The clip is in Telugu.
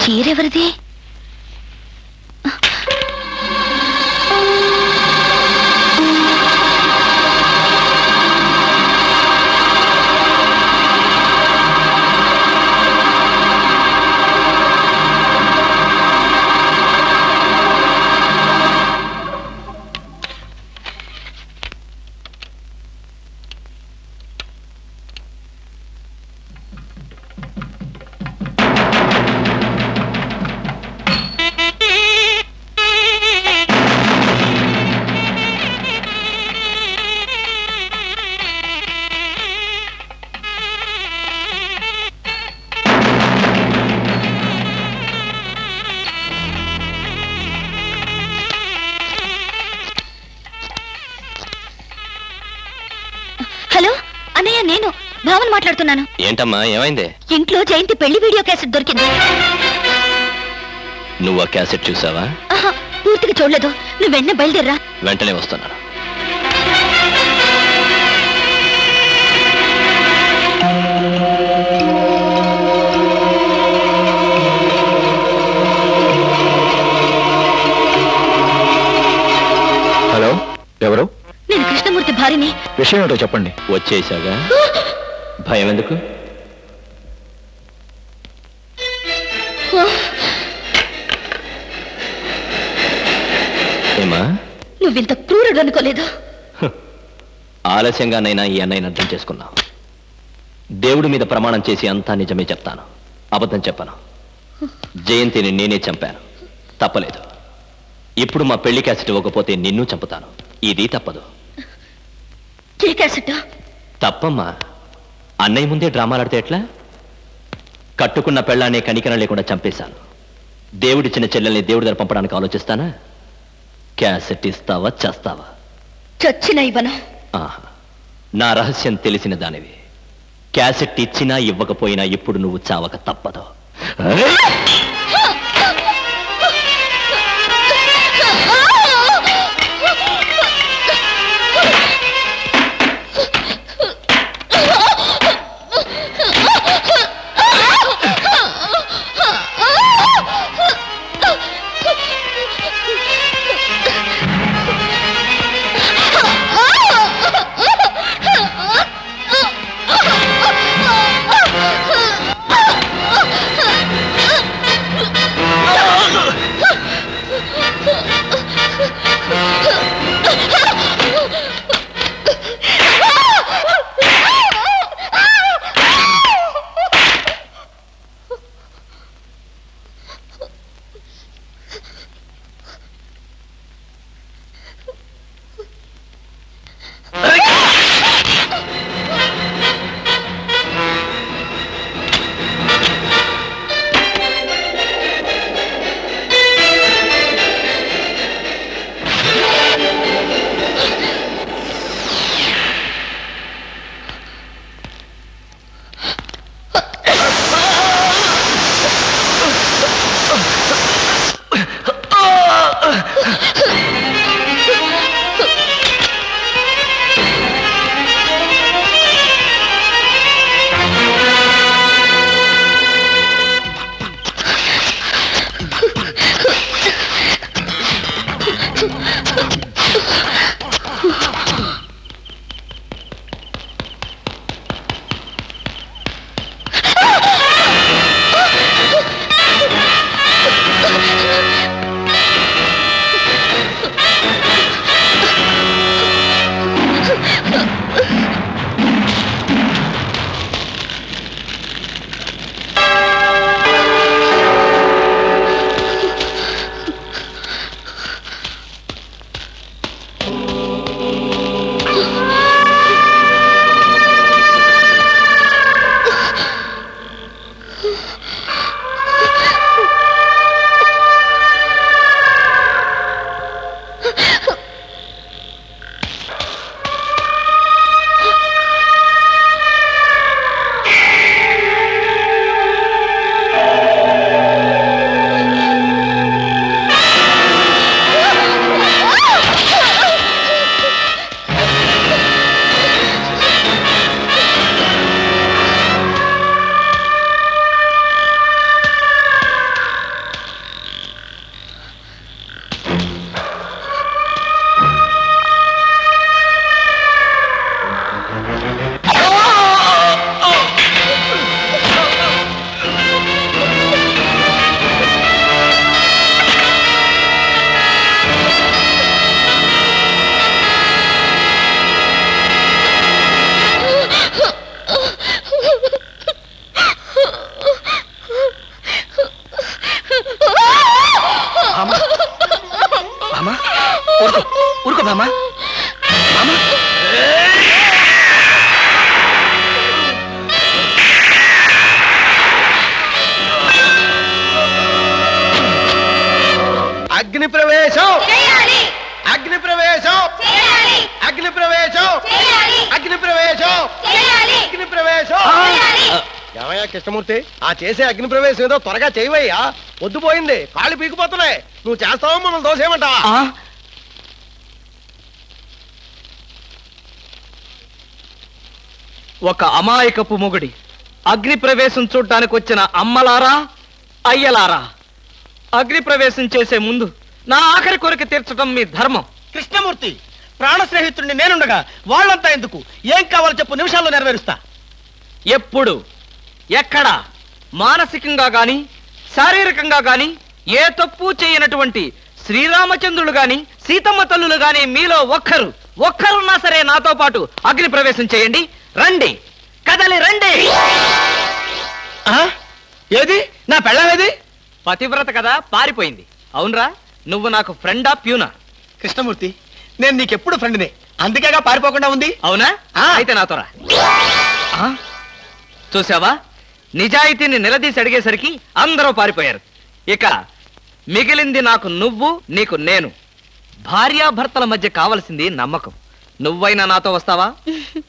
చీరెవరిది హలో అన్నయ్య నేను భావన్ మాట్లాడుతున్నాను ఏంటమ్మా ఏమైంది ఇంట్లో జయంతి పెళ్లి వీడియో క్యాసెట్ దొరికింది నువ్వు ఆ క్యాసెట్ చూసావా ఆహా, పూర్తిగా చూడలేదు నువ్వు వెన్న బయలుదేరా వెంటనే వస్తున్నాను హలో ఎవరు నేను కృష్ణమూర్తి భార్యని విషయం ఏంటో చెప్పండి వచ్చేసాగా భయం ఎందుకు ఏమా నువ్వింత క్రూరుడు అనుకోలేదు ఆలస్యంగానైనా ఈ అన్నయ్యని అర్థం చేసుకున్నావు దేవుడి మీద ప్రమాణం చేసి అంతా నిజమే చెప్తాను అబద్ధం చెప్పను జయంతిని నేనే చంపాను తప్పలేదు ఇప్పుడు మా పెళ్లి క్యాసెట్ ఇవ్వకపోతే నిన్ను చంపుతాను ఇది తప్పదు ఏ క్యాసెట్ తప్పమ్మా అన్నయ్య ముందే డ్రామాలాడితే ఎట్లా కట్టుకున్న పెళ్ళాన్ని కనికరం లేకుండా చంపేశాను దేవుడిచ్చిన చెల్లెల్ని దేవుడి దగ్గర పంపడానికి ఆలోచిస్తానా క్యాసెట్ ఇస్తావా చేస్తావా చచ్చిన ఇవ్వను ఆహా నా రహస్యం తెలిసిన దానివి క్యాసెట్ ఇచ్చినా ఇవ్వకపోయినా ఇప్పుడు నువ్వు చావక తప్పదు ఆ భామ భామ ఊరుకో ఊరుకో భామ భామ అగ్ని ప్రవేశం అగ్ని ప్రవేశం అగ్ని ప్రవేశం అగ్ని ప్రవేశం అగ్ని ప్రవేశం ఏమయ్యా కృష్ణమూర్తి ఆ చేసే అగ్ని ప్రవేశం ఏదో త్వరగా చేయవయ్యా పొద్దుపోయింది కాళ్ళు పీకిపోతున్నాయి నువ్వు చేస్తావా మనం దోసేయమంటావా ఆ? ఒక అమాయకపు మొగుడి అగ్ని ప్రవేశం చూడ్డానికి వచ్చిన అమ్మలారా అయ్యలారా అగ్ని ప్రవేశం చేసే ముందు నా ఆఖరి కోరిక తీర్చడం మీ ధర్మం కృష్ణమూర్తి ప్రాణ స్నేహితుడిని నేనుండగా వాళ్ళంతా ఎందుకు ఏం కావాలో చెప్పు నిమిషాల్లో నెరవేరుస్తా ఎప్పుడు ఎక్కడ మానసికంగా గాని శారీరకంగా గాని ఏ తప్పు చేయనటువంటి శ్రీరామచంద్రుడు గాని సీతమ్మ తల్లులు గాని మీలో ఒక్కరు ఒక్కరున్నా సరే నాతో పాటు అగ్ని ప్రవేశం చేయండి రండి కదలి రండి ఆ? ఏది నా పెళ్ళమేది పతివ్రత కదా పారిపోయింది అవునరా నువ్వు నాకు ఫ్రెండా ప్యూనా కృష్ణమూర్తి నేను నీకెప్పుడు ఫ్రెండ్నే అందుకేగా పారిపోకుండా ఉంది అవునా ఆ. అయితే నాతో రా ఆ? చూసావా నిజాయితీని నిలదీసి అడిగేసరికి అందరూ పారిపోయారు ఇక మిగిలింది నాకు నువ్వు నీకు నేను భార్యాభర్తల మధ్య కావలసింది నమ్మకం నువ్వైనా నాతో వస్తావా